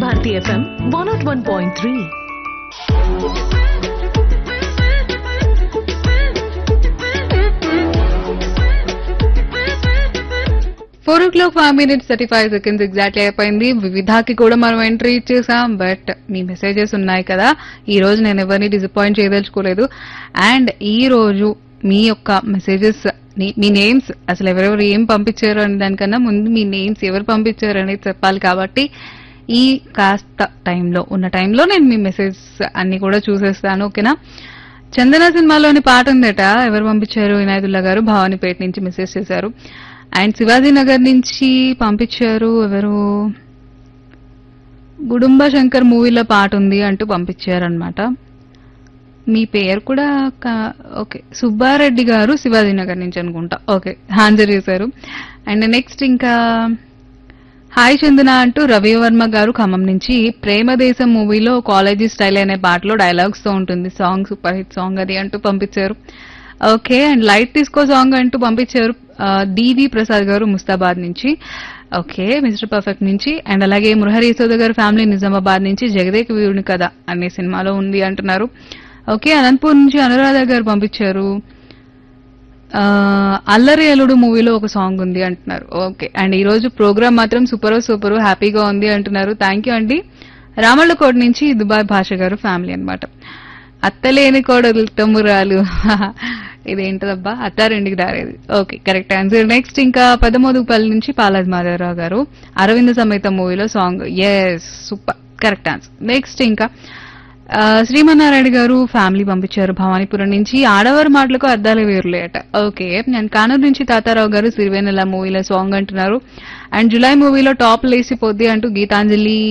Bharati FM one nought one point three four o'clock five minutes thirty five seconds exactly అయిపోయింది వివిధాకి కూడా మనం entry ఇచ్చేసాం but me messages ఉన్నాయి కదా ఈ రోజు నేను ఎవరిని డిసప్పాయింట్ చేయదలుచుకోలేదు అండ్ ఈ రోజు మీ యొక్క మెసేజెస్ మీ నేమ్స్ అసలు ఎవరెవరు ఏం పంపించారు అనే దానికన్నా ముందు మీ నేమ్స్ ఎవరు పంపించారు అనేది చెప్పాలి కాబట్టి ఈ కాస్త టైంలో ఉన్న టైంలో నేను మీ మెసేజ్ అన్ని కూడా చూసేస్తాను ఓకేనా చందన సినిమాలోని పాట ఉందట ఎవరు పంపించారు వినాయదుల్లా గారు భవానీపేట నుంచి మెసేజ్ చేశారు అండ్ శివాజీ నగర్ నుంచి పంపించారు ఎవరు గుడుంబ శంకర్ మూవీలో పాట ఉంది అంటూ పంపించారు అనమాట మీ పేరు కూడా కా- ఓకే సుబ్బారెడ్డి గారు శివాజీ నగర్ నుంచి అనుకుంటా ఓకే ఆన్సర్ చేశారు అండ్ నెక్స్ట్ ఇంకా హాయ్ చందన అంటూ రవివర్మ గారు ఖమ్మం నుంచి ప్రేమ దేశం మూవీలో కాలేజీ స్టైల్ అనే పాటలో డైలాగ్స్ తో ఉంటుంది సాంగ్ సూపర్ హిట్ సాంగ్ అది అంటూ పంపించారు ఓకే అండ్ లైట్ తీసుకో సాంగ్ అంటూ పంపించారు డివి ప్రసాద్ గారు ముస్తాబాద్ నుంచి ఓకే మిస్టర్ పర్ఫెక్ట్ నుంచి అండ్ అలాగే మురహరి యశోద గారు ఫ్యామిలీ నిజామాబాద్ నుంచి జగదేక వీరుని కథ అనే సినిమాలో ఉంది అంటున్నారు ఓకే అనంతపూర్ నుంచి అనురాధ గారు పంపించారు ఆ, అల్లరి అల్లుడు మూవీలో ఒక సాంగ్ ఉంది అంటున్నారు ఓకే అండ్ ఈ రోజు ప్రోగ్రామ్ మాత్రం సూపర్ సూపర్ హ్యాపీగా ఉంది అంటున్నారు థ్యాంక్ యూ అండి రామళ్ళకోట నుంచి దుబాయ్ భాష గారు ఫ్యామిలీ అన్నమాట అత్తలేని కోడలు తమ్మురాలు ఇదేంటదబ్బా అత్తారింటికి దారేది ఓకే కరెక్ట్ ఆన్సర్ నెక్స్ట్ ఇంకా పదమోదుపల్లి నుంచి పాలాజ్ మాధవరావు గారు అరవింద సమేత మూవీలో song yes super correct answer next ఇంకా ఆ, శ్రీమన్నారాయణ గారు ఫ్యామిలీ పంపించారు భవానీపురం నుంచి ఆడవారి మాటలకు అద్దాలు వేరులే అట ఓకే నేను కానూరు నుంచి తాతారావు గారు సిరివేనెల మూవీలో సాంగ్ అంటున్నారు అండ్ జులై మూవీలో టాప్ లేసిపోద్ది అంటూ గీతాంజలి